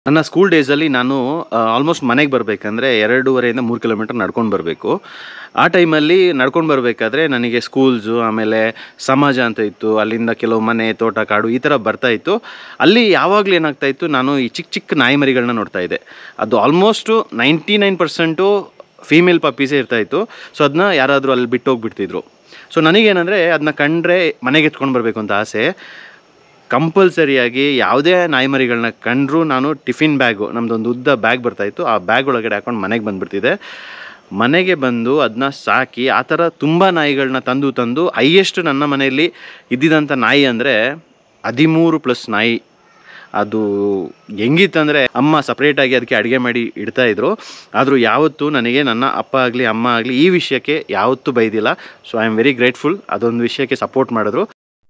ನನ್ನ ಸ್ಕೂಲ್ ಡೇಸಲ್ಲಿ ನಾನು ಆಲ್ಮೋಸ್ಟ್ ಮನೆಗೆ ಬರಬೇಕಂದ್ರೆ ಎರಡೂವರೆಯಿಂದ ಮೂರು ಕಿಲೋಮೀಟರ್ ನಡ್ಕೊಂಡು ಬರಬೇಕು ಆ ಟೈಮಲ್ಲಿ ನಡ್ಕೊಂಡು ಬರಬೇಕಾದ್ರೆ ನನಗೆ ಸ್ಕೂಲ್ಸು ಆಮೇಲೆ ಸಮಾಜ ಅಂತ ಇತ್ತು ಅಲ್ಲಿಂದ ಕೆಲವು ಮನೆ ತೋಟ ಕಾಡು ಈ ಥರ ಬರ್ತಾ ಇತ್ತು ಅಲ್ಲಿ ಯಾವಾಗಲೂ ಏನಾಗ್ತಾ ಇತ್ತು ನಾನು ಈ ಚಿಕ್ಕ ಚಿಕ್ಕ ನಾಯಿ ಮರಿಗಳನ್ನ ನೋಡ್ತಾ ಇದ್ದೆ ಅದು almost ninety nine percent female ಪಪ್ಪೀಸೇ ಇರ್ತಾ ಇತ್ತು ಸೊ ಅದನ್ನ ಯಾರಾದರೂ ಅಲ್ಲಿ ಬಿಟ್ಟು ಹೋಗ್ಬಿಡ್ತಿದ್ರು ಸೊ ನನಗೇನಂದರೆ ಅದನ್ನ ಕಂಡ್ರೆ ಮನೆಗೆ ಎತ್ಕೊಂಡು ಬರಬೇಕು ಅಂತ ಆಸೆ ಕಂಪಲ್ಸರಿಯಾಗಿ ಯಾವುದೇ ನಾಯಿಮರಿಗಳನ್ನ ಕಂಡ್ರೂ ನಾನು ಟಿಫಿನ್ ಬ್ಯಾಗು ನಮ್ಮದೊಂದು ಉದ್ದ ಬ್ಯಾಗ್ ಬರ್ತಾಯಿತ್ತು ಆ ಬ್ಯಾಗ್ ಒಳಗಡೆ ಹಾಕೊಂಡು ಮನೆಗೆ ಬಂದುಬಿಡ್ತಿದ್ದೆ ಮನೆಗೆ ಬಂದು ಅದನ್ನ ಸಾಕಿ ಆ ಥರ ತುಂಬ ನಾಯಿಗಳನ್ನ ತಂದು ತಂದು ಹೈಯೆಸ್ಟ್ ನನ್ನ ಮನೆಯಲ್ಲಿ ಇದ್ದಿದ್ದಂಥ ನಾಯಿ ಅಂದರೆ ಹದಿಮೂರು ಪ್ಲಸ್ ನಾಯಿ ಅದು ಹೆಂಗಿತ್ತಂದರೆ ಅಮ್ಮ ಸಪ್ರೇಟಾಗಿ ಅದಕ್ಕೆ ಅಡುಗೆ ಮಾಡಿ ಇಡ್ತಾ ಇದ್ರು ಆದರೂ ಯಾವತ್ತೂ ನನಗೆ ನನ್ನ ಅಪ್ಪ ಆಗಲಿ ಅಮ್ಮ ಆಗಲಿ ಈ ವಿಷಯಕ್ಕೆ ಯಾವತ್ತೂ ಬೈದಿಲ್ಲ so I am very grateful ಅದೊಂದು ವಿಷಯಕ್ಕೆ ಸಪೋರ್ಟ್ ಮಾಡಿದ್ರು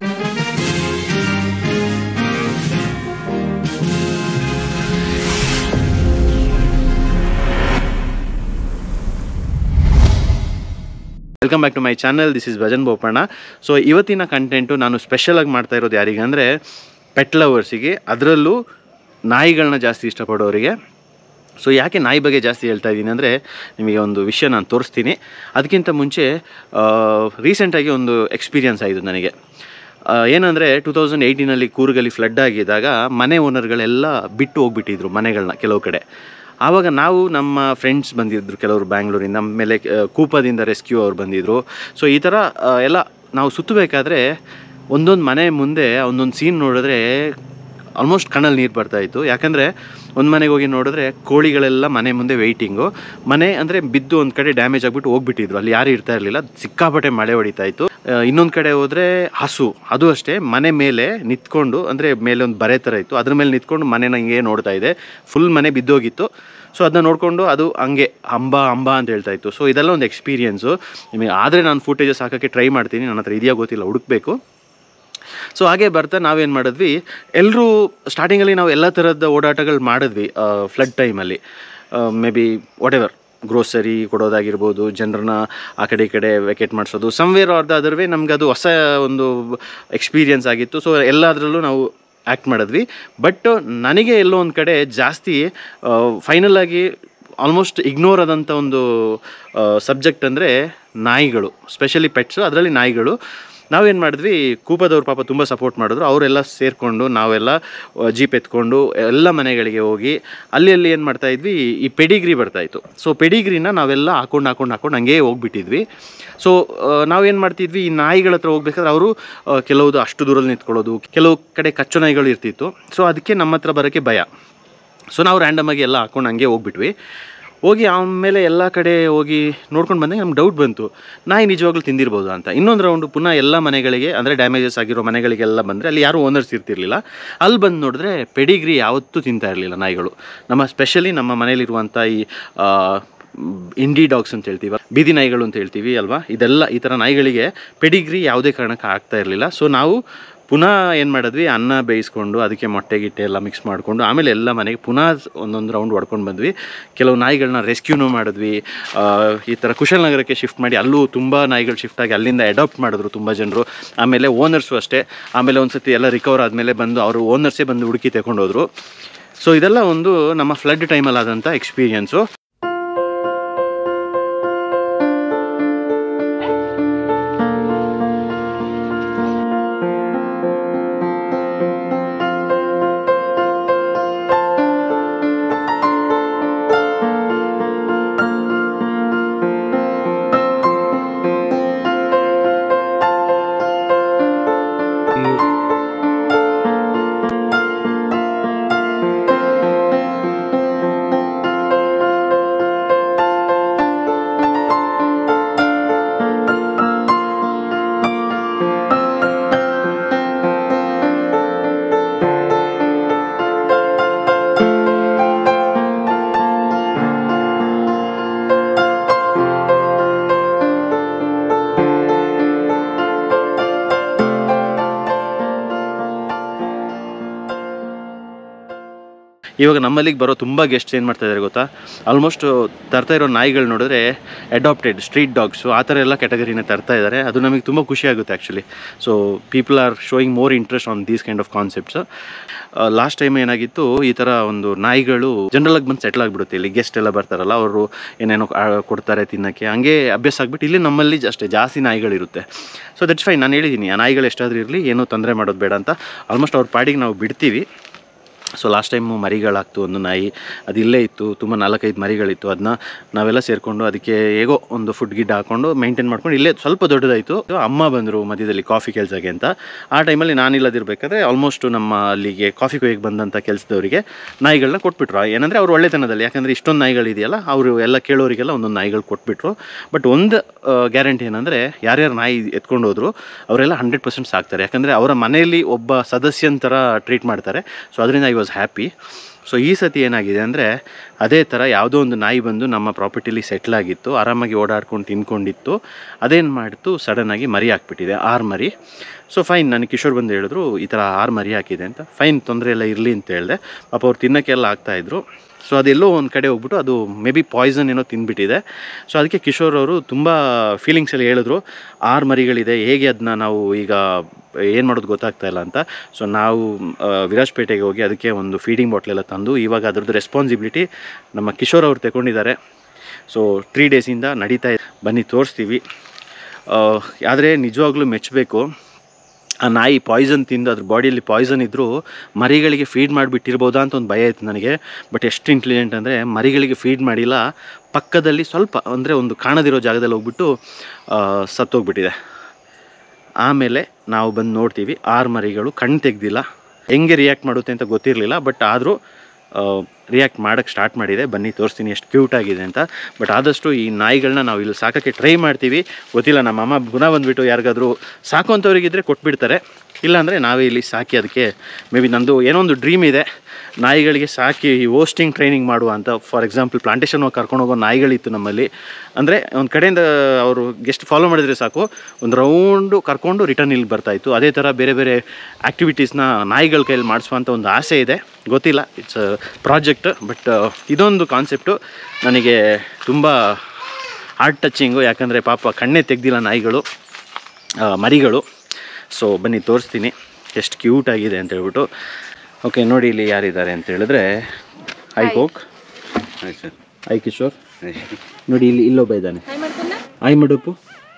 welcome back to my channel this is Bhajan Bopanna so ಇವತ್ತಿನ ಕಂಟೆಂಟು ನಾನು ಸ್ಪೆಷಲಾಗಿ ಮಾಡ್ತಾ ಇರೋದು ಯಾರಿಗೆ ಅಂದರೆ ಪೆಟ್ ಲವರ್ಸಿಗೆ ಅದರಲ್ಲೂ ನಾಯಿಗಳನ್ನ ಜಾಸ್ತಿ ಇಷ್ಟಪಡೋರಿಗೆ ಸೊ ಯಾಕೆ ನಾಯಿ ಬಗ್ಗೆ ಜಾಸ್ತಿ ಹೇಳ್ತಾ ಇದ್ದೀನಿ ಅಂದರೆ ನಿಮಗೆ ಒಂದು ವಿಷಯ ನಾನು ತೋರಿಸ್ತೀನಿ ಅದಕ್ಕಿಂತ ಮುಂಚೆ ರೀಸೆಂಟಾಗಿ ಒಂದು ಎಕ್ಸ್ಪೀರಿಯನ್ಸ್ ಆಯಿತು ನನಗೆ ಆ, ಏನಂದರೆ ಟೂ ತೌಸಂಡ್ ಏಯ್ಟೀನಲ್ಲಿ ಕೂರ್ಗಲ್ಲಿ ಫ್ಲಡ್ ಆಗಿದ್ದಾಗ ಮನೆ ಓನರ್ಗಳೆಲ್ಲ ಬಿಟ್ಟು ಹೋಗ್ಬಿಟ್ಟಿದ್ರು ಮನೆಗಳನ್ನ ಕೆಲವು ಕಡೆ ಆವಾಗ ನಾವು ನಮ್ಮ ಫ್ರೆಂಡ್ಸ್ ಬಂದಿದ್ದರು ಕೆಲವರು ಬ್ಯಾಂಗ್ಳೂರಿಂದ ಆಮೇಲೆ ಆ, ಕೂಪದಿಂದ ರೆಸ್ಕ್ಯೂ ಅವ್ರು ಬಂದಿದ್ದರು ಸೊ ಈ ಥರ ಆ, ಎಲ್ಲ ನಾವು ಸುತ್ತಬೇಕಾದ್ರೆ ಒಂದೊಂದು ಮನೆ ಮುಂದೆ ಒಂದೊಂದು ಸೀನ್ ನೋಡಿದ್ರೆ ಆಲ್ಮೋಸ್ಟ್ ಕಣ್ಣಲ್ಲಿ ನೀರು ಬರ್ತಾ ಇತ್ತು ಯಾಕಂದರೆ ಒಂದು ಮನೆಗೆ ಹೋಗಿ ನೋಡಿದ್ರೆ ಕೋಳಿಗಳೆಲ್ಲ ಮನೆ ಮುಂದೆ ವೆಯ್ಟಿಂಗು ಮನೆ ಅಂದರೆ ಬಿದ್ದು ಒಂದು ಕಡೆ ಡ್ಯಾಮೇಜ್ ಆಗಿಬಿಟ್ಟು ಹೋಗ್ಬಿಟ್ಟಿದ್ರು ಅಲ್ಲಿ ಯಾರು ಇರ್ತಾ ಇರಲಿಲ್ಲ ಸಿಕ್ಕಾಪಟ್ಟೆ ಮಳೆ ಹೊಡಿತಾ ಇತ್ತು ಇನ್ನೊಂದು ಕಡೆ ಹೋದರೆ ಹಸು ಅದು ಅಷ್ಟೇ ಮನೆ ಮೇಲೆ ನಿಂತ್ಕೊಂಡು ಅಂದರೆ ಮೇಲೆ ಒಂದು ಬರೆ ಥರ ಇತ್ತು ಅದ್ರ ಮೇಲೆ ನಿಂತ್ಕೊಂಡು ಮನೆನ ಹಿಂಗೆ ನೋಡ್ತಾ ಇದೆ ಫುಲ್ ಮನೆ ಬಿದ್ದೋಗಿತ್ತು ಸೊ ಅದನ್ನ ನೋಡಿಕೊಂಡು ಅದು ಹಂಗೆ ಅಂಬ ಅಂಬ ಅಂತ ಹೇಳ್ತಾ ಇತ್ತು ಸೊ ಇದೆಲ್ಲ ಒಂದು ಎಕ್ಸ್ಪೀರಿಯನ್ಸು ನಿಮಗೆ ಆದರೆ ನಾನು ಫುಟೇಜಸ್ ಹಾಕೋಕ್ಕೆ ಟ್ರೈ ಮಾಡ್ತೀನಿ ನನ್ನ ಹತ್ರ ಇದೆಯಾ ಗೊತ್ತಿಲ್ಲ ಹುಡುಕ್ಬೇಕು ಸೊ ಹಾಗೆ ಬರ್ತಾ ನಾವೇನು ಮಾಡಿದ್ವಿ ಎಲ್ಲರೂ ಸ್ಟಾರ್ಟಿಂಗಲ್ಲಿ ನಾವು ಎಲ್ಲ ಥರದ ಓಡಾಟಗಳು ಮಾಡಿದ್ವಿ ಫ್ಲಡ್ ಟೈಮಲ್ಲಿ maybe whatever grocery ಕೊಡೋದಾಗಿರ್ಬೋದು ಜನರನ್ನ ಆ ಕಡೆ ಈ ಕಡೆ ವೆಕೇಟ್ ಮಾಡಿಸೋದು somewhere or the other way ನಮ್ಗೆ ಅದು ಹೊಸ ಒಂದು ಎಕ್ಸ್ಪೀರಿಯನ್ಸ್ ಆಗಿತ್ತು ಸೊ ಎಲ್ಲದರಲ್ಲೂ ನಾವು ಆ್ಯಕ್ಟ್ ಮಾಡಿದ್ವಿ ಬಟ್ ನನಗೆ ಎಲ್ಲೋ ಒಂದು ಕಡೆ ಜಾಸ್ತಿ ಫೈನಲ್ ಆಗಿ ಆಲ್ಮೋಸ್ಟ್ ಇಗ್ನೋರ್ ಆದಂಥ ಒಂದು ಸಬ್ಜೆಕ್ಟ್ ಅಂದರೆ ನಾಯಿಗಳು ಸ್ಪೆಷಲಿ ಪೆಟ್ಸು ಅದರಲ್ಲಿ ನಾಯಿಗಳು ನಾವೇನು ಮಾಡಿದ್ವಿ ಕೂಪದವ್ರು ಪಾಪ ತುಂಬ ಸಪೋರ್ಟ್ ಮಾಡಿದ್ರು ಅವರೆಲ್ಲ ಸೇರಿಕೊಂಡು ನಾವೆಲ್ಲ ಜೀಪ್ ಎತ್ಕೊಂಡು ಎಲ್ಲ ಮನೆಗಳಿಗೆ ಹೋಗಿ ಅಲ್ಲಿ ಅಲ್ಲಿ ಏನು ಮಾಡ್ತಾ ಇದ್ವಿ ಈ ಪೆಡಿಗ್ರಿ ಬರ್ತಾಯಿತ್ತು ಸೊ ಪೆಡಿಗ್ರಿನ ನಾವೆಲ್ಲ ಹಾಕೊಂಡು ಹಾಕೊಂಡು ಹಾಕೊಂಡು ಹಂಗೇ ಹೋಗ್ಬಿಟ್ಟಿದ್ವಿ ಸೊ ನಾವೇನು ಮಾಡ್ತಿದ್ವಿ ಈ ನಾಯಿಗಳ ಹತ್ರ ಹೋಗ್ಬೇಕಾದ್ರೆ ಅವರು ಕೆಲವುದು ಅಷ್ಟು ದೂರಲ್ಲಿ ನಿಂತ್ಕೊಳ್ಳೋದು ಕೆಲವು ಕಡೆ ಕಚ್ಚು ನಾಯಿಗಳು ಇರ್ತಿತ್ತು ಸೊ ಅದಕ್ಕೆ ನಮ್ಮ ಹತ್ರ ಬರೋಕ್ಕೆ ಭಯ ಸೊ ನಾವು ರ್ಯಾಂಡಮಾಗಿ ಎಲ್ಲ ಹಾಕೊಂಡು ಹಂಗೆ ಹೋಗ್ಬಿಟ್ವಿ ಹೋಗಿ ಆಮೇಲೆ ಎಲ್ಲ ಕಡೆ ಹೋಗಿ ನೋಡ್ಕೊಂಡು ಬಂದಾಗ ನಮ್ಗೆ ಡೌಟ್ ಬಂತು ನಾಯಿ ನಿಜವಾಗ್ಲೂ ತಿಂದಿರ್ಬೋದು ಅಂತ ಇನ್ನೊಂದು ರೌಂಡು ಪುನಃ ಎಲ್ಲ ಮನೆಗಳಿಗೆ ಅಂದರೆ ಡ್ಯಾಮೇಜಸ್ ಆಗಿರೋ ಮನೆಗಳಿಗೆಲ್ಲ ಬಂದರೆ ಅಲ್ಲಿ ಯಾರೂ ಓನರ್ಸ್ ಇರ್ತಿರ್ಲಿಲ್ಲ ಅಲ್ಲಿ ಬಂದು ನೋಡಿದ್ರೆ ಪೆಡಿಗ್ರಿ ಯಾವತ್ತೂ ತಿಂತಾ ಇರಲಿಲ್ಲ ನಾಯಿಗಳು ನಮ್ಮ ಸ್ಪೆಷಲಿ ನಮ್ಮ ಮನೇಲಿರುವಂಥ ಈ ಆ, ಇಂಡಿ ಡಾಗ್ಸ್ ಅಂತ ಹೇಳ್ತೀವಿ ಬೀದಿ ನಾಯಿಗಳು ಅಂತ ಹೇಳ್ತೀವಿ ಅಲ್ವಾ ಇದೆಲ್ಲ ಈ ಥರ ನಾಯಿಗಳಿಗೆ ಪೆಡಿಗ್ರಿ ಯಾವುದೇ ಕಾರಣಕ್ಕೆ ಆಗ್ತಾ ಇರಲಿಲ್ಲ ಸೊ ನಾವು ಪುನಃ ಏನು ಮಾಡಿದ್ವಿ ಅನ್ನ ಬೇಯಿಸ್ಕೊಂಡು ಅದಕ್ಕೆ ಮೊಟ್ಟೆ ಗಿಟ್ಟೆ ಎಲ್ಲ ಮಿಕ್ಸ್ ಮಾಡಿಕೊಂಡು ಆಮೇಲೆ ಎಲ್ಲ ಮನೆಗೆ ಪುನಃ ಒಂದೊಂದು ರೌಂಡ್ ಹೊಡ್ಕೊಂಡು ಬಂದ್ವಿ ಕೆಲವು ನಾಯಿಗಳನ್ನ ರೆಸ್ಕ್ಯೂನು ಮಾಡಿದ್ವಿ ಆ, ಈ ಥರ ಕುಶಲನಗರಕ್ಕೆ ಶಿಫ್ಟ್ ಮಾಡಿ ಅಲ್ಲೂ ತುಂಬ ನಾಯಿಗಳು ಶಿಫ್ಟ್ ಆಗಿ ಅಲ್ಲಿಂದ ಅಡಾಪ್ಟ್ ಮಾಡಿದ್ರು ತುಂಬ ಜನರು ಆಮೇಲೆ ಓನರ್ಸು ಅಷ್ಟೇ ಆಮೇಲೆ ಒಂದು ಸತಿ ಎಲ್ಲ ರಿಕವರ್ ಆದಮೇಲೆ ಬಂದು ಅವರು ಓನರ್ಸೇ ಬಂದು ಹುಡುಕಿ ತಗೊಂಡೋದ್ರು ಸೊ ಇದೆಲ್ಲ ಒಂದು ನಮ್ಮ ಫ್ಲಡ್ ಟೈಮಲ್ಲಿ ಆದಂಥ ಎಕ್ಸ್ಪೀರಿಯನ್ಸು ಇವಾಗ ನಮ್ಮಲ್ಲಿಗೆ ಬರೋ ತುಂಬ ಗೆಸ್ಟ್ಸ್ ಏನು ಮಾಡ್ತಾ ಇದ್ದಾರೆ ಗೊತ್ತಾ ಆಲ್ಮೋಸ್ಟ್ ತರ್ತಾ ಇರೋ ನಾಯಿಗಳು ನೋಡಿದ್ರೆ ಅಡಾಪ್ಟೆಡ್ ಸ್ಟ್ರೀಟ್ ಡಾಗ್ಸು ಆ ಥರ ಎಲ್ಲ ಕ್ಯಾಟಗರಿನ ತರ್ತಾ ಇದ್ದಾರೆ ಅದು ನಮಗೆ ತುಂಬ ಖುಷಿ ಆಗುತ್ತೆ actually so people are showing more interest on these kind of concepts last time ಏನಾಗಿತ್ತು ಈ ಥರ ಒಂದು ನಾಯಿಗಳು ಜನರಲಾಗಿ ಬಂದು ಸೆಟ್ಲ್ ಆಗಿಬಿಡುತ್ತೆ ಇಲ್ಲಿ ಗೆಸ್ಟ್ ಎಲ್ಲ ಬರ್ತಾರಲ್ಲ ಅವರು ಏನೇನೋ ಆ, ಕೊಡ್ತಾರೆ ತಿನ್ನೋಕ್ಕೆ ಹಂಗೆ ಅಭ್ಯಾಸ ಆಗಿಬಿಟ್ಟು ಇಲ್ಲಿ ನಮ್ಮಲ್ಲಿ ಅಷ್ಟೇ ಜಾಸ್ತಿ ನಾಯಿಗಳಿರುತ್ತೆ ಸೊ ದಟ್ಸ್ ಫೈನ್ ನಾನು ಹೇಳಿದ್ದೀನಿ ಆ ನಾಯಿಗಳು ಎಷ್ಟಾದರೂ ಇರಲಿ ಏನೂ ತೊಂದರೆ ಮಾಡೋದು ಬೇಡ ಅಂತ ಆಲ್ಮೋಸ್ಟ್ ಅವ್ರ ಪಾಡಿಗೆ ನಾವು ಬಿಡ್ತೀವಿ ಸೊ ಲಾಸ್ಟ್ ಟೈಮು ಮರಿಗಳಾಗ್ತು ಒಂದು ನಾಯಿ ಅದು ಇಲ್ಲೇ ಇತ್ತು ತುಂಬ ನಾಲ್ಕೈದು ಮರಿಗಳಿತ್ತು ಅದನ್ನ ನಾವೆಲ್ಲ ಸೇರಿಕೊಂಡು ಅದಕ್ಕೆ ಹೇಗೋ ಒಂದು ಫುಡ್ ಗಿಡ್ ಹಾಕೊಂಡು ಮೇಂಟೈನ್ ಮಾಡ್ಕೊಂಡು ಇಲ್ಲೇ ಸ್ವಲ್ಪ ದೊಡ್ಡದಾಯಿತು ಅಮ್ಮ ಬಂದರು ಮಧ್ಯದಲ್ಲಿ ಕಾಫಿ ಕೆಲಸಕ್ಕೆ ಅಂತ ಆ ಟೈಮಲ್ಲಿ ನಾನಿಲ್ಲದಿರಬೇಕಾದ್ರೆ ಆಲ್ಮೋಸ್ಟ್ ನಮ್ಮ ಅಲ್ಲಿಗೆ ಕಾಫಿ ಕೊಯ್ಯಕ್ಕೆ ಬಂದಂಥ ಕೆಲಸದವರಿಗೆ ನಾಯಿಗಳನ್ನ ಕೊಟ್ಬಿಟ್ರು ಏನಂದರೆ ಅವ್ರು ಒಳ್ಳೆತನದಲ್ಲಿ ಯಾಕಂದರೆ ಇಷ್ಟೊಂದು ನಾಯಿಗಳಿದೆಯಲ್ಲ ಅವರು ಎಲ್ಲ ಕೇಳೋರಿಗೆಲ್ಲ ಒಂದೊಂದು ನಾಯಿಗಳು ಕೊಟ್ಬಿಟ್ರು ಬಟ್ ಒಂದು ಗ್ಯಾರಂಟಿ ಏನಂದರೆ ಯಾರ್ಯಾರು ನಾಯಿ ಎತ್ಕೊಂಡು ಹೋದ್ರು ಅವರೆಲ್ಲ ಹಂಡ್ರೆಡ್ ಪರ್ಸೆಂಟ್ ಸಾಕ್ತಾರೆ ಯಾಕಂದರೆ ಅವರ ಮನೆಯಲ್ಲಿ ಒಬ್ಬ ಸದಸ್ಯನ ಥರ ಟ್ರೀಟ್ ಮಾಡ್ತಾರೆ ಸೊ ಅದರಿಂದ ಐ ವಾಸ್ ಹ್ಯಾಪಿ ಸೊ ಈ ಸತಿ ಏನಾಗಿದೆ ಅಂದರೆ ಅದೇ ಥರ ಯಾವುದೋ ಒಂದು ನಾಯಿ ಬಂದು ನಮ್ಮ ಪ್ರಾಪರ್ಟಿಲಿ ಸೆಟ್ಲ್ ಆಗಿತ್ತು ಆರಾಮಾಗಿ ಓಡಾಡ್ಕೊಂಡು ತಿನ್ಕೊಂಡಿತ್ತು ಅದೇನು ಮಾಡಿತು ಸಡನ್ನಾಗಿ ಮರಿ ಹಾಕ್ಬಿಟ್ಟಿದೆ ಆರು ಮರಿ ಸೊ ಫೈನ್ ನನಗೆ ಕಿಶೋರ್ ಬಂದು ಹೇಳಿದ್ರು ಈ ಥರ ಆರು ಮರಿ ಹಾಕಿದೆ ಅಂತ ಫೈನ್ ತೊಂದರೆ ಎಲ್ಲ ಇರಲಿ ಅಂತ ಹೇಳಿದೆ ಪಾಪ ಅವ್ರು ತಿನ್ನೋಕ್ಕೆಲ್ಲ ಆಗ್ತಾಯಿದ್ರು ಸೊ ಅದೆಲ್ಲೋ ಒಂದು ಕಡೆ ಹೋಗ್ಬಿಟ್ಟು ಅದು ಮೇ ಬಿ ಪಾಯ್ಸನ್ ಏನೋ ತಿಂದ್ಬಿಟ್ಟಿದೆ ಸೊ ಅದಕ್ಕೆ ಕಿಶೋರ್ ಅವರು ತುಂಬ ಫೀಲಿಂಗ್ಸಲ್ಲಿ ಹೇಳಿದ್ರು ಆರು ಮರಿಗಳಿದೆ ಹೇಗೆ ಅದನ್ನ ನಾವು ಈಗ ಏನು ಮಾಡೋದು ಗೊತ್ತಾಗ್ತಾ ಇಲ್ಲ ಅಂತ ಸೊ ನಾವು ಆ, ವಿರಾಜ್ಪೇಟೆಗೆ ಹೋಗಿ ಅದಕ್ಕೆ ಒಂದು ಫೀಡಿಂಗ್ ಬಾಟ್ಲೆಲ್ಲ ತಂದು ಇವಾಗ ಅದ್ರದ್ದು ರೆಸ್ಪಾನ್ಸಿಬಿಲಿಟಿ ನಮ್ಮ ಕಿಶೋರ್ ಅವರು ತಗೊಂಡಿದ್ದಾರೆ ಸೊ ತ್ರೀ ಡೇಸಿಂದ ನಡೀತಾ ಇದೆ ಬನ್ನಿ ತೋರಿಸ್ತೀವಿ ಆದರೆ ನಿಜವಾಗ್ಲೂ ಮೆಚ್ಚಬೇಕು ಆ ನಾಯಿ ಪಾಯ್ಸನ್ ತಿಂದು ಅದ್ರ ಬಾಡಿಯಲ್ಲಿ ಪಾಯ್ಸನ್ ಇದ್ದರೂ ಮರಿಗಳಿಗೆ ಫೀಡ್ ಮಾಡಿಬಿಟ್ಟಿರ್ಬೋದಾ ಅಂತ ಒಂದು ಭಯ ಇತ್ತು ನನಗೆ ಬಟ್ ಎಷ್ಟು ಇಂಟೆಲಿಜೆಂಟ್ ಅಂದರೆ ಮರಿಗಳಿಗೆ ಫೀಡ್ ಮಾಡಿಲ್ಲ ಪಕ್ಕದಲ್ಲಿ ಸ್ವಲ್ಪ ಅಂದರೆ ಒಂದು ಕಾಣದಿರೋ ಜಾಗದಲ್ಲಿ ಹೋಗ್ಬಿಟ್ಟು ಆ, ಸತ್ತೋಗ್ಬಿಟ್ಟಿದೆ ಆಮೇಲೆ ನಾವು ಬಂದು ನೋಡ್ತೀವಿ ಆರು ಮರಿಗಳು ಕಣ್ಣು ತೆಗ್ದಿಲ್ಲ ಹೆಂಗೆ ರಿಯಾಕ್ಟ್ ಮಾಡುತ್ತೆ ಅಂತ ಗೊತ್ತಿರಲಿಲ್ಲ ಬಟ್ ಆದರೂ ರಿಯಾಕ್ಟ್ ಮಾಡೋಕ್ಕೆ ಸ್ಟಾರ್ಟ್ ಮಾಡಿದೆ ಬನ್ನಿ ತೋರಿಸ್ತೀನಿ ಎಷ್ಟು ಕ್ಯೂಟ್ ಆಗಿದೆ ಅಂತ ಬಟ್ ಆದಷ್ಟು ಈ ನಾಯಿಗಳನ್ನ ನಾವು ಇಲ್ಲಿ ಸಾಕೋಕ್ಕೆ ಟ್ರೈ ಮಾಡ್ತೀವಿ ಗೊತ್ತಿಲ್ಲ ನಮ್ಮ ಅಮ್ಮ ಗುಣ ಬಂದುಬಿಟ್ಟು ಯಾರಿಗಾದರೂ ಸಾಕುವಂಥವ್ರಿಗಿದ್ರೆ ಕೊಟ್ಬಿಡ್ತಾರೆ ಇಲ್ಲಾಂದರೆ ನಾವೇ ಇಲ್ಲಿ ಸಾಕಿ ಅದಕ್ಕೆ ಮೇ ಬಿ ನಂದು ಏನೋ ಒಂದು ಡ್ರೀಮ್ ಇದೆ ನಾಯಿಗಳಿಗೆ ಸಾಕಿ ಹೋಸ್ಟಿಂಗ್ ಟ್ರೈನಿಂಗ್ ಮಾಡುವ ಅಂತ ಫಾರ್ ಎಕ್ಸಾಂಪಲ್ ಪ್ಲಾಂಟೇಶನ್ ಕರ್ಕೊಂಡು ಹೋಗೋ ನಾಯಿಗಳಿತ್ತು ನಮ್ಮಲ್ಲಿ ಅಂದರೆ ಒಂದು ಕಡೆಯಿಂದ ಅವರು ಗೆಸ್ಟ್ ಫಾಲೋ ಮಾಡಿದರೆ ಸಾಕು ಒಂದು ರೌಂಡು ಕರ್ಕೊಂಡು ರಿಟರ್ನ್ ಇಲ್ಲಿ ಬರ್ತಾಯಿತ್ತು ಅದೇ ಥರ ಬೇರೆ ಬೇರೆ ಆ್ಯಕ್ಟಿವಿಟೀಸ್ನ ನಾಯಿಗಳ ಕೈಯಲ್ಲಿ ಮಾಡಿಸುವಂಥ ಒಂದು ಆಸೆ ಇದೆ ಗೊತ್ತಿಲ್ಲ ಇಟ್ಸ್ ಪ್ರಾಜೆಕ್ಟ್ ಬಟ್ ಇದೊಂದು ಕಾನ್ಸೆಪ್ಟು ನನಗೆ ತುಂಬ ಹಾರ್ಟ್ ಟಚಿಂಗು ಯಾಕಂದರೆ ಪಾಪ ಕಣ್ಣೇ ತೆಗ್ದಿಲ್ಲ ನಾಯಿಗಳು ಆ, ಮರಿಗಳು ಸೊ ಬನ್ನಿ ತೋರಿಸ್ತೀನಿ ಎಷ್ಟು ಕ್ಯೂಟ್ ಆಗಿದೆ ಅಂತ ಹೇಳ್ಬಿಟ್ಟು ಓಕೆ ನೋಡಿ ಇಲ್ಲಿ ಯಾರಿದ್ದಾರೆ ಅಂತ ಹೇಳಿದ್ರೆ I Coke hi sir I Kishore ನೋಡಿ ಇಲ್ಲಿ ಇಲ್ಲೊಬ್ಬ ಇದ್ದಾನೆ ಆಯ್ ಮಡಪ್ಪು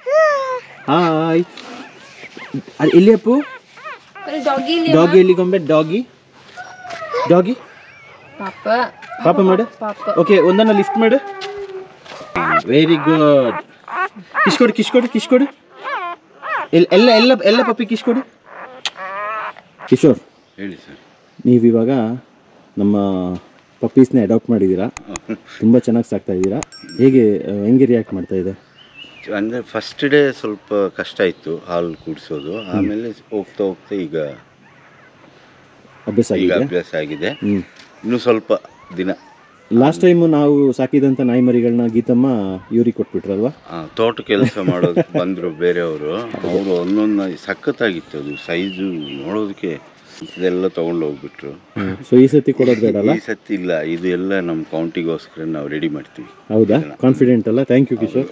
ಹಾಯ್ ಅಲ್ಲಿ ಎಲ್ಲಿ ಅಪ್ಪು ಡಾಗಿ ಡಾಗಿ ಎಲ್ಲಿ ಗೊಂಬೆ ಡಾಗಿ ಡಾಗಿ ಪಾಪ ಪಾಪ ಮಾಡು ಪಾಪ ಓಕೆ ಒಂದನ್ನ ಲಿಫ್ಟ್ ಮಾಡು ವೆರಿ ಗುಡ್ ಕಿಶ್ಕೊಡು ಕಿಶ್ಕೊಡು ಕಿಶ್ಕೊಡು ಎಲ್- ಎಲ್ಲ ಎಲ್ಲ ಎಲ್ಲ ಪಪ್ಪಿ ಕಿಶ್ಕೊಡು ಕಿಶೋರ್ ಹೇಳಿ ಸರ್ ನೀವಿವಾಗ ನಮ್ಮ ಪಪ್ಪೀಸ್ನ ಅಡಾಪ್ಟ್ ಮಾಡಿದ್ದೀರಾ ತುಂಬ ಚೆನ್ನಾಗಿ ಸಾಕ್ತಾ ಇದ್ದೀರಾ ಹೇಗೆ ಆ, ಹೆಂಗೆ ರಿಯಾಕ್ಟ್ ಮಾಡ್ತಾ ಇದೆ ಅಂದರೆ ಫಸ್ಟ್ ಡೇ ಸ್ವಲ್ಪ ಕಷ್ಟ ಇತ್ತು ಹಾಲು ಕುಡಿಸೋದು ಆಮೇಲೆ ಹೋಗ್ತಾ ಹೋಗ್ತಾ ಈಗ ಅಭ್ಯಾಸ ಈಗ ಆಗಿದೆ ಅಭ್ಯಾಸ ಆಗಿದೆ ಹ್ಞೂ ಇನ್ನು ಸ್ವಲ್ಪ ದಿನ ಲಾಸ್ಟ್ ಟೈಮು ನಾವು ಸಾಕಿದಂಥ ನಾಯಿ ಮರಿಗಳನ್ನ ಗೀತಮ್ಮ ಇವ್ರಿಗೆ ಕೊಟ್ಬಿಟ್ರಲ್ವಾ ಆ, ತೋಟ ಕೆಲಸ ಮಾಡೋದು ಬಂದರು ಬೇರೆಯವರು ಅವರು ಒಂದೊಂದು ಸಖತ್ತಾಗಿತ್ತು ಅದು ಸೈಜು ನೋಡೋದಕ್ಕೆ ಇದೆಲ್ಲ ತೊಗೊಂಡು ಹೋಗ್ಬಿಟ್ರು ಸೊ ಈ ಸತಿ ಕೊಡೋದು ಬೇಡಲ್ಲ ಈ ಸತಿ ಇಲ್ಲ ಇದು ಎಲ್ಲ ನಮ್ಮ ಕೌಂಟಿಗೋಸ್ಕರ ನಾವು ರೆಡಿ ಮಾಡ್ತೀವಿ ಹೌದಾ ಕಾನ್ಫಿಡೆಂಟ್ ಅಲ್ಲ thank you Kishore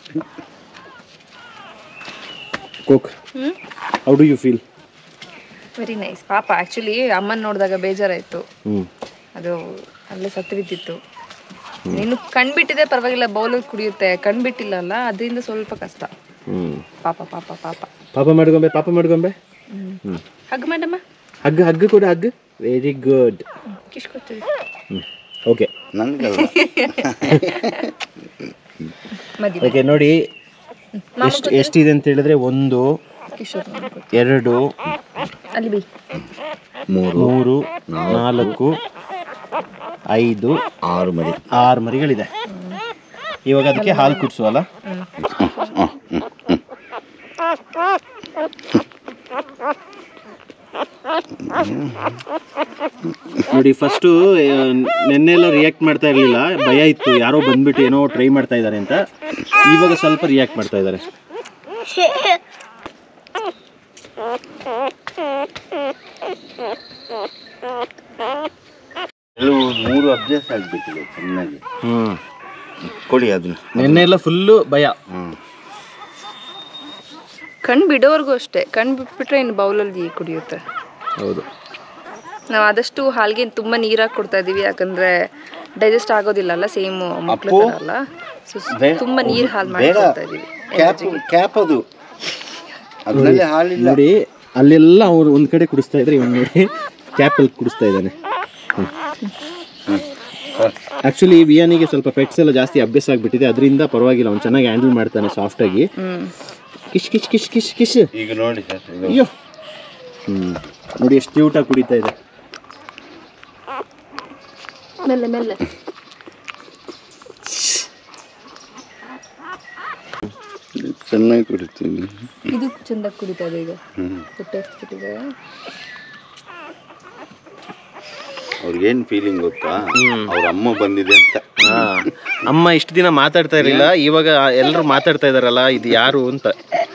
Coke how do you feel very nice ಪಾಪ ಆ್ಯಕ್ಚುಲಿ ಅಮ್ಮನ ನೋಡಿದಾಗ ಬೇಜಾರಾಯಿತು ಹ್ಞೂ ಅದು ಅಲ್ಲೇ ಸತ್ತು ಬಿದ್ದಿತ್ತು ನೀನು ಕಣ್ಬಿಟ್ಟಿದೆ ಪರವಾಗಿಲ್ಲ ಬೌಲ್ ಕುಡಿಯುತ್ತೆ ಕಣ್ಬಿಟ್ಟಿಲ್ಲಲ್ಲ ಅದರಿಂದ ಸ್ವಲ್ಪ ಕಷ್ಟ ಹ್ಞೂ ಪಾಪ ಪಾಪ ಪಾಪ ಪಾಪ ಮಾಡ್ಕೊಂಬೆ ಪಾಪ ಮಾಡ್ಕೊಂಬೆ ಹ್ಮ್ ಹ್ಞೂ ಹಗ್ ಮಾಡಮ್ಮ ಹಗ್ಗ ಹಗ್ಗ ಕೂಡ ಹಗ್ಗ ವೆರಿ ಗುಡ್ ಕಿಶ್ಕೊತೀವಿ ಹ್ಞೂ ಓಕೆ ನನಗಲ್ಲ ಮದಿ ಓಕೆ ನೋಡಿ ಎಷ್ಟು ಎಷ್ಟಿದೆ ಅಂತ ಹೇಳಿದ್ರೆ ಒಂದು ಕಿಶೋರ್ ನೋಡ್ಕೊ. ಎರಡು ಅಲ್ಲಿ ಬಿ ಮೂರು ನಾಲ್ಕು ಐದು ಆರು ಮರಿ ಆರು ಮರಿಗಳಿದೆ ಇವಾಗ ಅದಕ್ಕೆ ಹಾಲು ಕುಡಿಸುವಲ್ಲ ನೋಡಿ ಫಸ್ಟು ನೆನ್ನೆಲ್ಲ ರಿಯಾಕ್ಟ್ ಮಾಡ್ತಾ ಇರಲಿಲ್ಲ ಭಯ ಇತ್ತು ಯಾರೋ ಬಂದ್ಬಿಟ್ಟು ಏನೋ ಟ್ರೈ ಮಾಡ್ತಾ ಇದ್ದಾರೆ ಅಂತ ಇವಾಗ ಸ್ವಲ್ಪ ರಿಯಾಕ್ಟ್ ಮಾಡ್ತಾ ಇದ್ದಾರೆ ಕೆಲವು ಮೂರು ಅಭ್ಯಾಸ ಆಗ್ಬಿಟ್ಟಿದೆ ಚೆನ್ನಾಗಿ ಹ್ಞೂ ಕೊಡಿ ಅದನ್ನ ನೆನ್ನೆ ಎಲ್ಲ ಫುಲ್ಲು ಭಯ ಹ್ಮ್ ಕಣ್ ಬಿಡೋವರೆಗೂ ಅಷ್ಟೇ ಕಣ್ ಬಿಟ್ಬಿಟ್ರೆ ಇನ್ನು ಬೌಲಲ್ಲಿ ಕುಡಿಯುತ್ತೆ ಹೌದು ನಾವು ಆದಷ್ಟು ಹಾಲ್ಗೆ ತುಂಬ ನೀರಾಗಿ ಕೊಡ್ತಾ ಇದೀವಿ ಯಾಕಂದ್ರೆ ಡೈಜೆಸ್ಟ್ ಆಗೋದಿಲ್ಲ ಅಲ್ಲ ಸೇಮ್ ಮಕ್ಕಳು ಅಪ್ಪು? ಥರ ಅಲ್ಲ ಸೊ ಬೇಡ. ತುಂಬ ನೀರು ಹಾಲು ಮಾಡಿ ಬೇಡ ಕೊಡ್ತಾ ಇದೀವಿ ಕ್ಯಾಪ್ ಕ್ಯಾಪ್ ಅದು ಅದರಲ್ಲಿ ಹಾಲಿಲ್ಲ ನೋಡಿ ಅಲ್ಲೆಲ್ಲ ಅವ್ರು ಒಂದು ಕಡೆ ಕುಡಿಸ್ತಾ ಇದ್ರೆ ಇವನು ನೋಡಿ ಕ್ಯಾಪಲ್ಲಿ ಕುಡಿಸ್ತಾ ಇದ್ದಾನೆ ಆ್ಯಕ್ಚುಲಿ ವಿಯಾನಿಗೆ ಸ್ವಲ್ಪ ಪೆಟ್ಸ್ ಎಲ್ಲ ಜಾಸ್ತಿ ಅಭ್ಯಾಸ ಆಗಿಬಿಟ್ಟಿದೆ ಅದರಿಂದ ಪರವಾಗಿಲ್ಲ ಅವ್ನು ಚೆನ್ನಾಗಿ ಹ್ಯಾಂಡಲ್ ಮಾಡ್ತಾನೆ ಸಾಫ್ಟಾಗಿ ಹ್ಮ್ ಕಿಶ್ ಕಿಶ್ ಕಿಶ್ ಕಿಶ್ ಕಿಶ್ ಈಗ ನೋಡಿ ಸರ್ ಇದು ಅಯ್ಯೋ ಹ್ಞೂ ನೋಡಿ ಎಷ್ಟು ಕ್ಯೂಟಾಗಿ ಕುಡಿತಾ ಇದೆ ಮೆಲ್ಲೆ ಮೆಲ್ಲೆ ಚೆನ್ನಾಗಿ ಕುಡಿತೀನಿ ಇದು ಚಂದ ಕುಡಿತಾ ಇದೆ ಈಗ ಹ್ಮ್ ಹೊಟ್ಟೆ ಹಸ್ಬಿಟ್ಟಿದೆ ಅವ್ರಿಗೇನು ಫೀಲಿಂಗ್ ಗೊತ್ತಾ ಅವ್ರ ಅಮ್ಮ ಬಂದಿದೆ ಅಂತ ಹಾ. ಅಮ್ಮ ಇಷ್ಟು ದಿನ ಮಾತಾಡ್ತಾ ಇರಲಿಲ್ಲ ಇವಾಗ ಎಲ್ಲರೂ ಮಾತಾಡ್ತಾ ಇದಾರಲ್ಲ ಇದು ಯಾರು ಅಂತ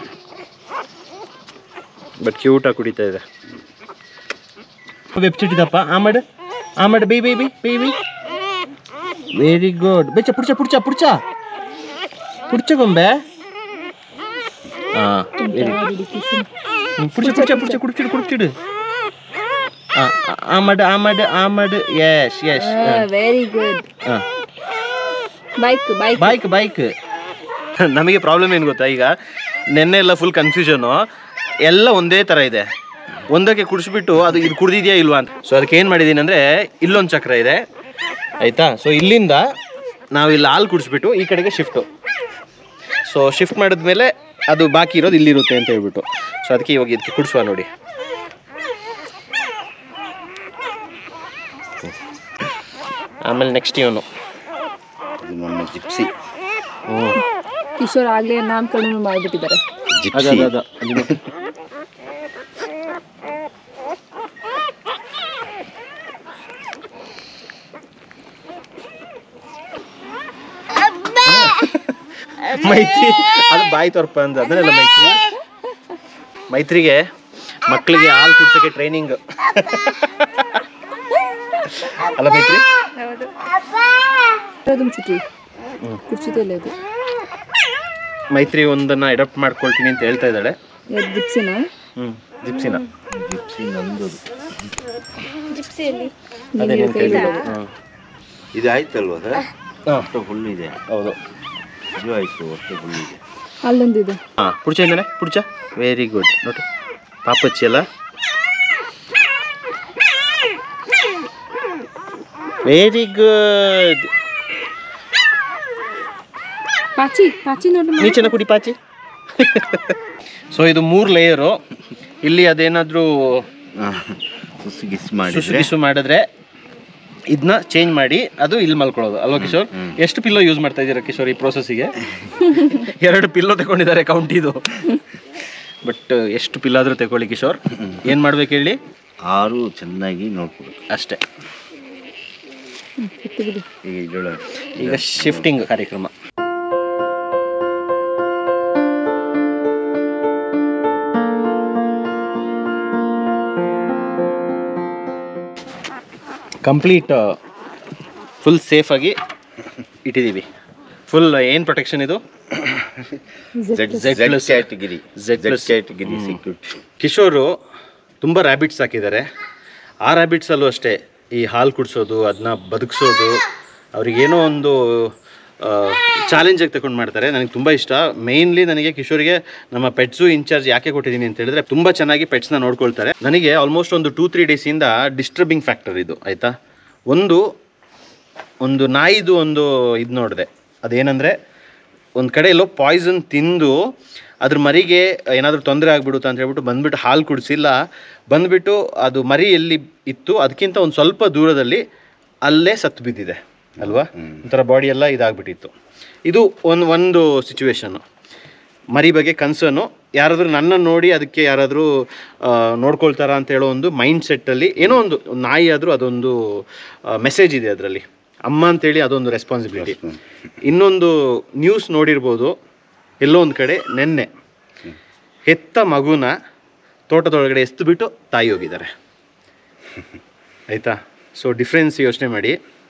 ಬಟ್ ಕ್ಯೂಟಾಗಿ ಕುಡಿತಾ ಇದೆ ವೆಬ್ಸೈಟ್ ಇದಪ್ಪ ಆ ಮಾಡು ಆ ಮಾಡು bye bye bye bye bye very good ಬೆಚ್ಚ ಪುಡ್ಚ ಪುಡ್ಚ ಪುಡ್ಚ ಪುಡ್ಚ ಗೊಂಬೆ ಹಾ ವೆರಿ ಪುಡ್ಚ ಪುಡ್ಚ ಪುಡ್ಚ ಕುಡ್ಚಿಡು ಕುಡ್ಚಿಡು ಆ ಆ ಮಾಡು ಆ ಮಾಡು ಆ ಮಾಡು ಎಸ್ ಎಸ್ ವೆರಿ ಗುಡ್ ಹಾಂ ಬೈಕ್ ಬೈಕ್ ಬೈಕ್ ಬೈಕ್ ನಮಗೆ ಪ್ರಾಬ್ಲಮ್ ಏನು ಗೊತ್ತಾ ಈಗ ನೆನ್ನೆ ಎಲ್ಲ ಫುಲ್ ಕನ್ಫ್ಯೂಷನು ಎಲ್ಲ ಒಂದೇ ಥರ ಇದೆ ಒಂದಕ್ಕೆ ಕುಡಿಸ್ಬಿಟ್ಟು ಅದು ಇದು ಕುಡ್ದಿದ್ಯಾ ಇಲ್ವಾ ಅಂತ ಸೊ ಅದಕ್ಕೆ ಏನು ಮಾಡಿದ್ದೀನಿ ಅಂದರೆ ಇಲ್ಲೊಂದು ಚಕ್ರ ಇದೆ ಆಯಿತಾ ಸೊ ಇಲ್ಲಿಂದ ನಾವು ಇಲ್ಲಿ ಹಾಲು ಕುಡಿಸ್ಬಿಟ್ಟು ಈ ಕಡೆಗೆ ಶಿಫ್ಟು ಸೊ ಶಿಫ್ಟ್ ಮಾಡಿದ್ಮೇಲೆ ಅದು ಬಾಕಿ ಇರೋದು ಇಲ್ಲಿರುತ್ತೆ ಅಂತ ಹೇಳ್ಬಿಟ್ಟು ಸೊ ಅದಕ್ಕೆ ಇವಾಗ ಇದಕ್ಕೆ ಕುಡಿಸುವ ನೋಡಿ ಆಮೇಲೆ ನೆಕ್ಸ್ಟ್ ಇವನು ಇದು ನಮ್ಮ ಜಿಪ್ಸಿ ಹ್ಞೂ ಕಿಶೋರ್ ಆಗ್ಲೇ ನಾಮಕರಣ ಮಾಡಿಬಿಟ್ಟಿದ್ದಾರೆ ಅದ ಜಿಪ್ಸಿ ಅದ ಅದ ಅಲ್ಲಿ ನೋಡಿ. ಮೈತ್ರಿ ಅದು ಬಾಯಿ ತೊರ್ಪ ಅಂತ ಅದನ್ನೆಲ್ಲ ಮೈತ್ರಿ ಮೈತ್ರಿಗೆ ಮಕ್ಕಳಿಗೆ ಹಾಲು ಕುಡ್ಸೋಕೆ ಟ್ರೈನಿಂಗ್ ಅಲ್ಲ ಮೈತ್ರಿ ಅದೊಂದು ಚುಟಿ ಕುರ್ಚಿದಲ್ಲ ಇದು ಮೈತ್ರಿ ಒಂದನ್ನ ಅಡಾಪ್ಟ್ ಮಾಡ್ಕೊಳ್ತೀನಿ ಅಂತ ಹೇಳ್ತಾ ಇದ್ದಾಳೆ ಯಾವ್ದು ಜಿಪ್ಸಿನ ಹ್ಞೂ ಜಿಪ್ಸಿನ ಜಿಪ್ಸಿ ನಂದು ಅದೇ ನಿನ್ ಕೈಲಿ ಹ್ಞೂ ಇದು ಆಯ್ತಲ್ವಾ ಸರ್ ಹಾಂ ಹೊಟ್ಟೆ ಫುಲ್ ಇದೆ ಹೌದು ಇದು ಆಯ್ತು ಹೊಟ್ಟೆ ಫುಲ್ ಇದೆ ಅಲ್ಲೊಂದಿದೆ ಹಾಂ ಪುಡ್ಚ ಇಂದಾನೆ ಪುಡ್ಚ ವೆರಿ ಗುಡ್ ನೋಡಿ ಪಾಪಚ್ಚಿ ಅಲ್ಲ ವೆರಿ ಗುಡ್ ಪಾಚಿ ಪಾಚಿ ನೋಡಿ ನೀ ಚೆನ್ನಾಗಿ ಕುಡಿ ಪಾಚಿ ಸೊ ಇದು ಮೂರು ಲೇಯರು ಇಲ್ಲಿ ಅದೇನಾದರೂ ಸುಸ್ಸು ಗಿಸ್ ಸುಸು ಮಾಡಿದ್ರೆ ಗಿಸು ಮಾಡಿದ್ರೆ ಇದನ್ನ ಚೇಂಜ್ ಮಾಡಿ ಅದು ಇಲ್ಲಿ ಮಲ್ಕೊಳ್ಳೋದು ಅಲ್ವಾ ಕಿಶೋರ್ ಎಷ್ಟು ಪಿಲ್ಲೋ ಯೂಸ್ ಮಾಡ್ತಾ ಇದ್ದೀರಾ ಕಿಶೋರ್ ಈ ಪ್ರೋಸೆಸ್ಸಿಗೆ ಎರಡು ಪಿಲ್ಲೋ ತಗೊಂಡಿದ್ದಾರೆ ಕೌಂಟ್ ಇದು ಬಟ್ ಎಷ್ಟು ಪಿಲ್ ಆದರೂ ತಗೊಳ್ಳಿ ಕಿಶೋರ್ ಏನು ಮಾಡ್ಬೇಕು ಹೇಳಿ ಆರು ಚೆನ್ನಾಗಿ ನೋಡ್ಕೊಬೇಕು ಅಷ್ಟೇ ಬಿಡಿ ಈಗ ಇದ್ರೊಳಗೆ ಈಗ ಶಿಫ್ಟಿಂಗ್ ಕಾರ್ಯಕ್ರಮ ಕಂಪ್ಲೀಟ್ ಫುಲ್ ಸೇಫಾಗಿ ಇಟ್ಟಿದ್ದೀವಿ ಫುಲ್ ಏನು ಪ್ರೊಟೆಕ್ಷನ್ ಇದು Z Z Z plus. Category Z Z plus. Category security Kishore ತುಂಬ ರ್ಯಾಬಿಟ್ಸ್ ಹಾಕಿದ್ದಾರೆ ಆ ರ್ಯಾಬಿಟ್ಸಲ್ಲೂ ಅಷ್ಟೇ ಈ ಹಾಲು ಕುಡಿಸೋದು ಅದನ್ನ ಬದುಕಿಸೋದು ಅವ್ರಿಗೇನೋ ಒಂದು ಚಾಲೆಂಜಾಗಿ ತಗೊಂಡು ಮಾಡ್ತಾರೆ ನನಗೆ ತುಂಬ ಇಷ್ಟ ಮೇಯ್ನ್ಲಿ ನನಗೆ ಕಿಶೋರಿಗೆ ನಮ್ಮ ಪೆಟ್ಸು ಇನ್ಚಾರ್ಜ್ ಯಾಕೆ ಕೊಟ್ಟಿದ್ದೀನಿ ಅಂತ ಹೇಳಿದ್ರೆ ತುಂಬ ಚೆನ್ನಾಗಿ ಪೆಟ್ಸ್ನ ನೋಡ್ಕೊಳ್ತಾರೆ ನನಗೆ ಆಲ್ಮೋಸ್ಟ್ ಒಂದು ಟೂ ತ್ರೀ ಡೇಸಿಂದ ಡಿಸ್ಟರ್ಬಿಂಗ್ ಫ್ಯಾಕ್ಟರ್ ಇದು ಆಯಿತಾ ಒಂದು ಒಂದು ನಾಯಿದು ಒಂದು ಇದು ನೋಡಿದೆ ಅದೇನಂದರೆ ಒಂದು ಕಡೆ ಎಲ್ಲೋ ಪಾಯ್ಸನ್ ತಿಂದು ಅದ್ರ ಮರಿಗೆ ಏನಾದರೂ ತೊಂದರೆ ಆಗ್ಬಿಡುತ್ತೆ ಅಂತ ಹೇಳ್ಬಿಟ್ಟು ಬಂದ್ಬಿಟ್ಟು ಹಾಲು ಕುಡಿಸಿಲ್ಲ ಬಂದ್ಬಿಟ್ಟು ಅದು ಮರಿ ಎಲ್ಲಿ ಇತ್ತು ಅದಕ್ಕಿಂತ ಒಂದು ಸ್ವಲ್ಪ ದೂರದಲ್ಲಿ ಅಲ್ಲೇ ಸತ್ತು ಬಿದ್ದಿದೆ ಅಲ್ವಾ ಒಂಥರ ಬಾಡಿ ಎಲ್ಲ ಇದಾಗ್ಬಿಟ್ಟಿತ್ತು ಇದು ಒಂದು ಒಂದು ಸಿಚುವೇಶನ್ನು ಮರಿ ಬಗ್ಗೆ ಕನ್ಸರ್ನು ಯಾರಾದರೂ ನನ್ನನ್ನು ನೋಡಿ ಅದಕ್ಕೆ ಯಾರಾದರೂ ನೋಡ್ಕೊಳ್ತಾರಾ ಅಂತ ಹೇಳೋ ಒಂದು ಮೈಂಡ್ ಸೆಟ್ಟಲ್ಲಿ ಏನೋ ಒಂದು ಒಂದು ನಾಯಿ ಆದರೂ ಅದೊಂದು ಮೆಸೇಜ್ ಇದೆ ಅದರಲ್ಲಿ ಅಮ್ಮ ಅಂತೇಳಿ ಅದೊಂದು ರೆಸ್ಪಾನ್ಸಿಬಿಲಿಟಿ ಇನ್ನೊಂದು ನ್ಯೂಸ್ ನೋಡಿರ್ಬೋದು ಎಲ್ಲೋ ಒಂದು ಕಡೆ ನೆನ್ನೆ ಹೆತ್ತ ಮಗುನ ತೋಟದೊಳಗಡೆ ಎಸ್ದು ಬಿಟ್ಟು ತಾಯಿ ಹೋಗಿದ್ದಾರೆ ಆಯಿತಾ ಸೊ ಡಿಫ್ರೆನ್ಸ್ ಯೋಚನೆ ಮಾಡಿ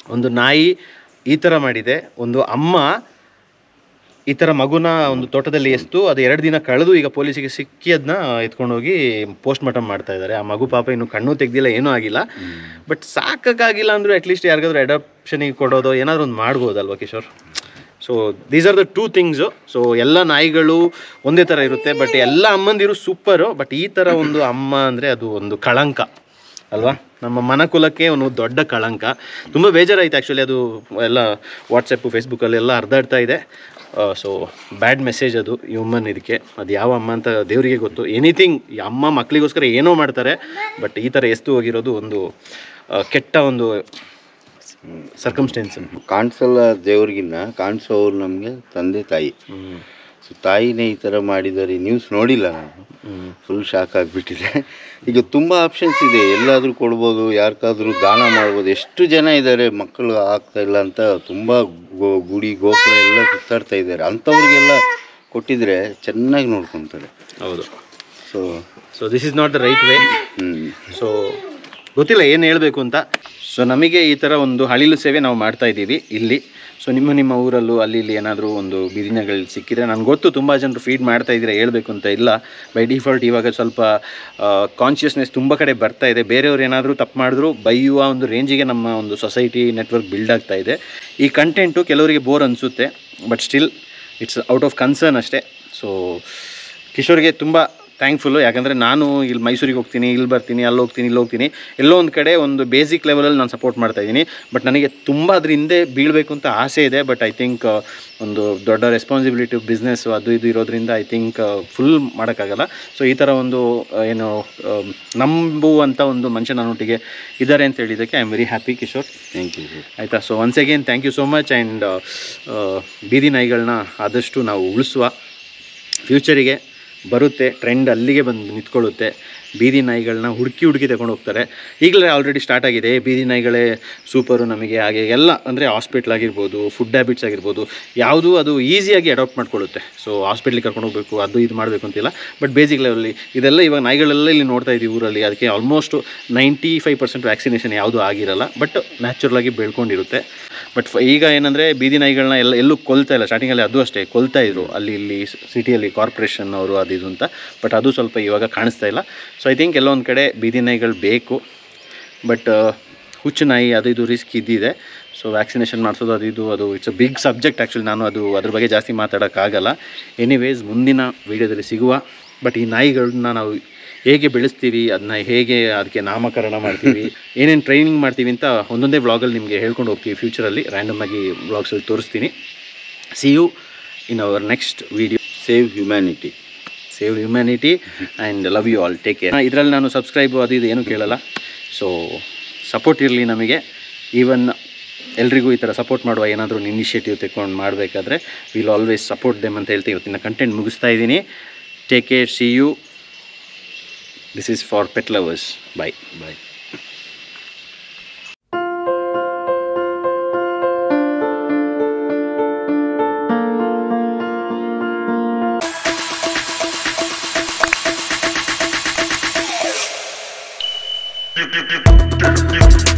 ಒಂದು ನಾಯಿ ಈ ಥರ ಮಾಡಿದೆ ಒಂದು ಅಮ್ಮ ಈ ಥರ ಮಗುನ ಒಂದು ತೋಟದಲ್ಲಿ ಎಸ್ತು ಅದು ಎರಡು ದಿನ ಕಳೆದು ಈಗ ಪೊಲೀಸಿಗೆ ಸಿಕ್ಕಿ ಅದನ್ನ ಎತ್ಕೊಂಡೋಗಿ ಪೋಸ್ಟ್ ಮಾರ್ಟಮ್ ಮಾಡ್ತಾ ಇದ್ದಾರೆ ಆ ಮಗು ಪಾಪ ಇನ್ನು ಕಣ್ಣು ತೆಗ್ದಿಲ್ಲ ಏನೂ ಆಗಿಲ್ಲ ಬಟ್ ಸಾಕಾಗಿಲ್ಲ ಅಂದರೂ ಅಟ್ಲೀಸ್ಟ್ ಯಾರಿಗಾದ್ರೂ ಅಡಾಪ್ಷನಿಗೆ ಕೊಡೋದು ಏನಾದರೂ ಒಂದು ಮಾಡ್ಬೋದಲ್ವಾ Kishore so these are the two things so ಎಲ್ಲ ನಾಯಿಗಳು ಒಂದೇ ಥರ ಇರುತ್ತೆ ಬಟ್ ಎಲ್ಲ ಅಮ್ಮಂದಿರು ಸೂಪರು ಬಟ್ ಈ ಥರ ಒಂದು ಅಮ್ಮ ಅಂದರೆ ಅದು ಒಂದು ಕಳಂಕ ಅಲ್ವಾ ನಮ್ಮ ಮನಕುಲಕ್ಕೆ ಒಂದು ದೊಡ್ಡ ಕಳಂಕ ತುಂಬ ಬೇಜಾರಾಯ್ತು ಆ್ಯಕ್ಚುಲಿ ಅದು ಎಲ್ಲ ವಾಟ್ಸಪ್ಪು ಫೇಸ್ಬುಕ್ಕಲ್ಲಿ ಎಲ್ಲ ಹರಿದಾಡ್ತಾ ಇದೆ ಸೊ ಬ್ಯಾಡ್ ಮೆಸೇಜ್ ಅದು ಈ ವುಮನ್ ಇದಕ್ಕೆ ಅದು ಯಾವ ಅಮ್ಮ ಅಂತ ದೇವರಿಗೆ ಗೊತ್ತು ಎನಿಥಿಂಗ್ ಈ ಅಮ್ಮ ಮಕ್ಕಳಿಗೋಸ್ಕರ ಏನೋ ಮಾಡ್ತಾರೆ ಬಟ್ ಈ ಥರ ಎಸ್ತು ಹೋಗಿರೋದು ಒಂದು ಆ, ಕೆಟ್ಟ ಒಂದು ಸರ್ಕಮ್ಸ್ಟೆನ್ಸ್ ಕಾಣಿಸಲ್ಲ ದೇವ್ರಿಗಿನ್ನ ಕಾಣಿಸೋರು ನಮಗೆ ತಂದೆ ತಾಯಿ ಸೊ ತಾಯಿನೇ ಈ ಥರ ಮಾಡಿದ್ದಾರೆ ನ್ಯೂಸ್ ನೋಡಿಲ್ಲ ನಾನು ಫುಲ್ ಶಾಕ್ ಆಗಿಬಿಟ್ಟಿದೆ ಈಗ ತುಂಬ ಆಪ್ಷನ್ಸ್ ಇದೆ ಎಲ್ಲಾದರೂ ಕೊಡ್ಬೋದು ಯಾರಿಗಾದ್ರೂ ದಾನ ಮಾಡ್ಬೋದು ಎಷ್ಟು ಜನ ಇದ್ದಾರೆ ಮಕ್ಕಳು ಆಗ್ತಾ ಇಲ್ಲ ಅಂತ ತುಂಬ ಗೋ- ಗುಡಿ ಗೋಪುರ ಎಲ್ಲ ಸುತ್ತಾಡ್ತಾ ಇದ್ದಾರೆ ಅಂಥವ್ರಿಗೆಲ್ಲ ಕೊಟ್ಟಿದ್ರೆ ಚೆನ್ನಾಗಿ ನೋಡ್ಕೊತಾರೆ ಹೌದು so so this is not the right way ಹ್ಞೂ ಸೊ ಗೊತ್ತಿಲ್ಲ ಏನು ಹೇಳಬೇಕು ಅಂತ ಸೊ ನಮಗೆ ಈ ಥರ ಒಂದು ಹಳಿಲು ಸೇವೆ ನಾವು ಮಾಡ್ತಾ ಇದ್ದೀವಿ ಇಲ್ಲಿ ಸೊ ನಿಮ್ಮ ನಿಮ್ಮ ಊರಲ್ಲೂ ಅಲ್ಲಿ ಇಲ್ಲಿ ಏನಾದರೂ ಒಂದು ಬೀದಿನಗಳು ಸಿಕ್ಕಿದ್ರೆ ನನಗೆ ಗೊತ್ತು ತುಂಬ ಜನರು ಫೀಡ್ ಮಾಡ್ತಾ ಇದ್ದೀರಾ ಹೇಳಬೇಕು ಅಂತ ಇಲ್ಲ ಬೈ ಡಿಫಾಲ್ಟ್ ಇವಾಗ ಸ್ವಲ್ಪ ಕಾನ್ಷಿಯಸ್ನೆಸ್ ತುಂಬ ಕಡೆ ಬರ್ತಾ ಇದೆ ಬೇರೆಯವ್ರು ಏನಾದರೂ ತಪ್ಪು ಮಾಡಿದ್ರು ಬೈಯುವ ಒಂದು ರೇಂಜಿಗೆ ನಮ್ಮ ಒಂದು ಸೊಸೈಟಿ ನೆಟ್ವರ್ಕ್ ಬಿಲ್ಡ್ ಆಗ್ತಾ ಇದೆ ಈ ಕಂಟೆಂಟು ಕೆಲವರಿಗೆ ಬೋರ್ ಅನಿಸುತ್ತೆ but still it's out of concern ಅಷ್ಟೇ ಸೊ ಕಿಶೋರ್ಗೆ ತುಂಬ ಥ್ಯಾಂಕ್ಫುಲ್ಲು ಯಾಕಂದರೆ ನಾನು ಇಲ್ಲಿ ಮೈಸೂರಿಗೆ ಹೋಗ್ತೀನಿ ಇಲ್ಲಿ ಬರ್ತೀನಿ ಅಲ್ಲಿ ಹೋಗ್ತೀನಿ ಇಲ್ಲಿ ಹೋಗ್ತೀನಿ ಎಲ್ಲೋ ಒಂದು ಕಡೆ ಒಂದು ಬೇಸಿಕ್ ಲೆವೆಲಲ್ಲಿ ನಾನು ಸಪೋರ್ಟ್ ಮಾಡ್ತಾ ಇದ್ದೀನಿ ಬಟ್ ನನಗೆ ತುಂಬ ಅದ್ರ ಹಿಂದೆ ಬೀಳಬೇಕು ಅಂತ ಆಸೆ ಇದೆ ಬಟ್ ಐ ಥಿಂಕ್ ಒಂದು ದೊಡ್ಡ ರೆಸ್ಪಾನ್ಸಿಬಿಲಿಟಿ ಬಿಸ್ನೆಸ್ಸು ಅದು ಇದು ಇರೋದ್ರಿಂದ ಐ ಥಿಂಕ್ ಫುಲ್ ಮಾಡೋಕ್ಕಾಗಲ್ಲ ಸೊ ಈ ಥರ ಒಂದು ಆ, ಏನು ಆ, ನಂಬುವಂಥ ಒಂದು ಮನುಷ್ಯ ನನ್ನೊಟ್ಟಿಗೆ ಇದ್ದಾರೆ ಅಂತ ಹೇಳಿದ್ದಕ್ಕೆ I am very happy Kishore thank you sir ಆಯಿತಾ so once again thank you so much and ಬೀದಿ ನಾಯಿಗಳನ್ನ ಆದಷ್ಟು ನಾವು ಉಳಿಸುವ ಫ್ಯೂಚರಿಗೆ ಬರುತ್ತೆ ಟ್ರೆಂಡ್ ಅಲ್ಲಿಗೆ ಬಂದು ನಿಂತ್ಕೊಳ್ಳುತ್ತೆ ಬೀದಿ ನಾಯಿಗಳನ್ನ ಹುಡುಕಿ ಹುಡುಕಿ ತಗೊಂಡು ಹೋಗ್ತಾರೆ ಈಗಲೇ ಆಲ್ರೆಡಿ ಸ್ಟಾರ್ಟ್ ಆಗಿದೆ ಬೀದಿ ನಾಯಿಗಳೇ ಸೂಪರು ನಮಗೆ ಹಾಗೆ ಎಲ್ಲ ಅಂದರೆ ಹಾಸ್ಪಿಟ್ಲ್ ಆಗಿರ್ಬೋದು ಫುಡ್ ಹ್ಯಾಬಿಟ್ಸ್ ಆಗಿರ್ಬೋದು ಯಾವುದು ಅದು ಈಸಿಯಾಗಿ ಅಡಾಪ್ಟ್ ಮಾಡ್ಕೊಳ್ಳುತ್ತೆ ಸೊ ಹಾಸ್ಪಿಟ್ಲಿಗೆ ಕರ್ಕೊಂಡು ಹೋಗಬೇಕು ಅದು ಇದು ಮಾಡಬೇಕು ಅಂತಿಲ್ಲ ಬಟ್ ಬೇಸಿಕ್ ಲೆವೆಲ್ಲಿ ಇದೆಲ್ಲ ಇವಾಗ ನಾಯಿಗಳೆಲ್ಲ ಇಲ್ಲಿ ನೋಡ್ತಾ ಇದ್ದೀವಿ ಊರಲ್ಲಿ ಅದಕ್ಕೆ almost ninety five percent vaccination ಯಾವುದೂ ಆಗಿರಲ್ಲ ಬಟ್ ನ್ಯಾಚುರಲಾಗಿ ಬೆಳ್ಕೊಂಡಿರುತ್ತೆ ಬಟ್ ಈಗ ಏನಂದರೆ ಬೀದಿ ನಾಯಿಗಳನ್ನ ಎಲ್ಲ ಎಲ್ಲೂ ಕೊಲ್ತಾ ಇಲ್ಲ ಸ್ಟಾರ್ಟಿಂಗಲ್ಲಿ ಅದು ಅಷ್ಟೇ ಕೊಲ್ತಾ ಇದ್ರು ಅಲ್ಲಿ ಇಲ್ಲಿ ಸಿಟಿಯಲ್ಲಿ ಕಾರ್ಪೊರೇಷನ್ ಅವರು ಅದು ಇದು ಅಂತ ಬಟ್ ಅದು ಸ್ವಲ್ಪ ಇವಾಗ ಕಾಣಿಸ್ತಾ ಇಲ್ಲ ಸೊ ಐ ಥಿಂಕ್ ಎಲ್ಲೊಂದು ಕಡೆ ಬೀದಿ ನಾಯಿಗಳು ಬೇಕು ಬಟ್ ಹುಚ್ಚು ನಾಯಿ ಅದು ಇದು ರಿಸ್ಕ್ ಇದ್ದಿದೆ ಸೊ ವ್ಯಾಕ್ಸಿನೇಷನ್ ಮಾಡಿಸೋದು ಅದು ಇದು ಅದು it's a big subject actually ನಾನು ಅದು ಅದ್ರ ಬಗ್ಗೆ ಜಾಸ್ತಿ ಮಾತಾಡೋಕ್ಕಾಗಲ್ಲ ಎನಿವೇಸ್ ಮುಂದಿನ ವೀಡಿಯೋದಲ್ಲಿ ಸಿಗುವ ಬಟ್ ಈ ನಾಯಿಗಳನ್ನ ನಾವು ಹೇಗೆ ಬೆಳೆಸ್ತೀವಿ ಅದನ್ನ ಹೇಗೆ ಅದಕ್ಕೆ ನಾಮಕರಣ ಮಾಡ್ತೀವಿ ಏನೇನು ಟ್ರೈನಿಂಗ್ ಮಾಡ್ತೀವಿ ಅಂತ ಒಂದೊಂದೇ ವ್ಲಾಗಲ್ಲಿ ನಿಮಗೆ ಹೇಳ್ಕೊಂಡು ಹೋಗ್ತೀವಿ ಫ್ಯೂಚರಲ್ಲಿ ರ್ಯಾಂಡಮಾಗಿ ವ್ಲಾಗ್ಸಲ್ಲಿ ತೋರಿಸ್ತೀನಿ see you in our next video save humanity save humanity and love you all take care ಇದರಲ್ಲಿ ನಾನು ಸಬ್ಸ್ಕ್ರೈಬು ಅದು ಇದು ಏನೂ ಕೇಳಲ್ಲ ಸೊ ಸಪೋರ್ಟ್ ಇರಲಿ ನಮಗೆ ಈವನ್ ಎಲ್ರಿಗೂ ಈ ಥರ ಸಪೋರ್ಟ್ ಮಾಡುವ ಏನಾದರೂ ಇನಿಷಿಯೇಟಿವ್ ತೆಕ್ಕೊಂಡು ಮಾಡಬೇಕಾದ್ರೆ ವಿಲ್ ಆಲ್ವೇಸ್ ಸಪೋರ್ಟ್ ದೆಮ್ ಅಂತ ಹೇಳ್ತೀವಿ ಇವತ್ತಿನ ಕಂಟೆಂಟ್ ಮುಗಿಸ್ತಾ ಇದ್ದೀನಿ take care see you this is for pet lovers bye bye Dip, dip, dip, dip, dip.